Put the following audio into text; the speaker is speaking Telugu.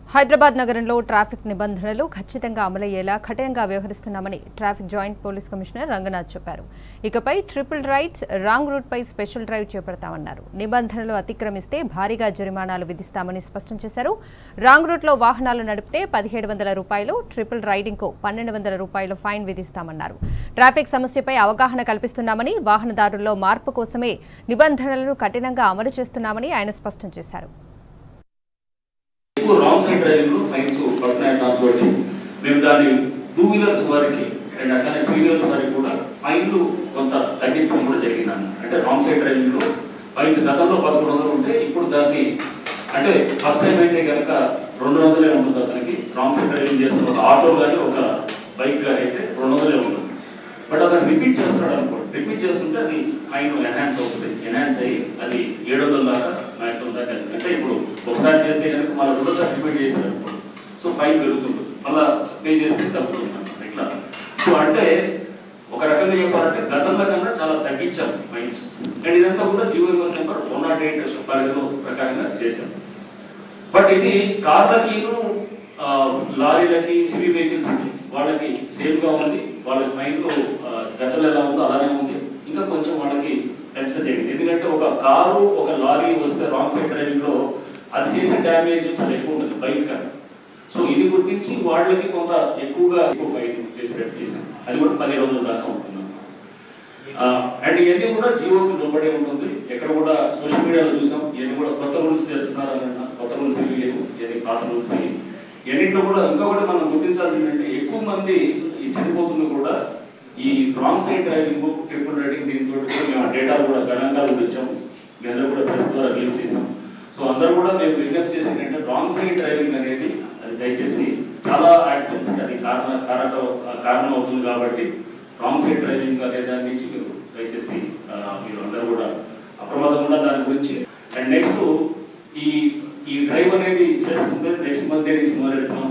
హైదరాబాద్ నగరంలో ట్రాఫిక్ నిబంధనలు ఖచ్చితంగా అమలయ్యేలా కఠినంగా వ్యవహరిస్తున్నామని traffic joint police commissioner Ranganath చెప్పారు ఇకపై ట్రిపుల్ రైట్స్ రాంగ్ రూట్ పై స్పెషల్ డ్రైవ్ చేపడతామన్నారు నిబంధనలు అతిక్రమిస్తే భారీగా జరిమానాలు విధిస్తామని స్పష్టం చేశారు రాంగ్ రూట్లో వాహనాలు నడిపితే పదిహేడు వందల రూపాయలు ట్రిపుల్ రైడింగ్కు పన్నెండు వందల రూపాయలు ఫైన్ విధిస్తామన్నారు ట్రాఫిక్ సమస్యపై అవగాహన కల్పిస్తున్నామని వాహనదారుల్లో మార్పు కోసమే నిబంధనలను కఠినంగా అమలు చేస్తున్నామని ఆయన స్పష్టం చేశారు ఎక్కువ రాంగ్ సైడ్ డ్రైవింగ్ లో ఫైన్స్ పడుతున్నాయి దాంతో మేము దాన్ని టూ వీలర్స్ వారికి అండ్ అట్లానే త్రీ వీలర్స్ వారికి కూడా ఫైన్లు కొంత తగ్గించడం కూడా జరిగింది అన్న అంటే రాంగ్ సైడ్ డ్రైవింగ్ లో ఫైన్స్ గతంలో పదకొండు వందలు ఉంటే ఇప్పుడు దాన్ని అంటే ఫస్ట్ టైం అయితే కనుక రెండు వందలే ఉంటుంది అతనికి రాంగ్ సైడ్ డ్రైవింగ్ చేస్తున్న ఒక ఆటో కానీ ఒక బైక్ కానీ అయితే రెండు వందలే ఉంటుంది బట్ అతను రిపీట్ చేస్తున్నాడు అనుకో రిపీట్ చేస్తుంటే అది ఫైన్ ఎన్హాన్స్ అవుతుంది ఎన్హాన్స్ అయ్యి అది ఏడు వందల దాకా మ్యాక్సిమం దాకా వెళ్తుంది. అంటే ఇప్పుడు ఒకసారి చేస్తే కనుక మళ్ళీ రెండోసారి రిపీట్ చేశారు అనుకో సో ఫైన్ పెరుగుతుంది మళ్ళీ పే చేస్తే తగ్గుతుంది అన్నమాట. ఇట్లా సో అంటే ఒక రకంగా చెప్పాలంటే గతంలో కన్నా చాలా తగ్గించాం ఫైన్స్ అండ్ ఇదంతా కూడా GO US number one nought eight పరిధిలో ప్రకారంగా చేశాం బట్ ఇది కార్లకిను ఆ, లారీలకి హెవీ వెహికల్స్ వాళ్ళకి సేఫ్ గా ఉంది వాళ్ళకి ఫైన్లు ఆ, గతంలో ఎలా ఉందో అలానే ఉంది ఇంకా కొంచెం వాళ్ళకి పెంచడం జరిగింది ఎందుకంటే ఒక కారు ఒక లారీ వస్తే రాంగ్ సైడ్ డ్రైవింగ్ లో అది చేసే డ్యామేజ్ చాలా ఎక్కువ ఉంటుంది బైక్ కన్నా సో ఇది గుర్తించి వాళ్ళకి కొంత ఎక్కువగా ఎక్కువ ఫైన్ చేసేటట్టు చేశాం అది కూడా పదిహేను వందల దాకా ఉంటుంది అండ్ ఇవన్నీ కూడా జియోకి లోబడే ఉంటుంది ఎక్కడ కూడా సోషల్ మీడియాలో చూసాం ఇవన్నీ కూడా కొత్త రూల్స్ చేస్తున్నారు అని అన్నా. కొత్త రూల్స్ ఏమి లేవు ఇవన్నీ పాత రూల్స్ అయ్యి ఇవన్నింటిలో కూడా ఇంకా కూడా మనం గుర్తించాల్సింది అంటే ఎక్కువ మంది ఈ చనిపోతుంది కూడా ఈ wrong side driving triple riding దీంతో కూడా మేము ఆ డేటా కూడా గణాంకాలు కూడా ఇచ్చాం మీ అందరూ కూడా ప్రెస్ ద్వారా రిలీజ్ చేసాం సో అందరూ కూడా మేము విజ్ఞప్తి చేసేది ఏంటంటే రాంగ్ సైడ్ డ్రైవింగ్ అనేది అది దయచేసి చాలా యాక్సిడెంట్స్ అది కారణ కారక కారణం అవుతుంది కాబట్టి రాంగ్ సైడ్ డ్రైవింగ్ అనే దాని నుంచి మీరు దయచేసి ఆ, మీరు అందరూ కూడా అప్రమత్తంగా దాని గురించి అండ్ నెక్స్ట్ ఈ ఈ డ్రైవ్ అనేది చేస్తుంటే నెక్స్ట్ మంత్ నుంచి మొదలెడుతున్నాం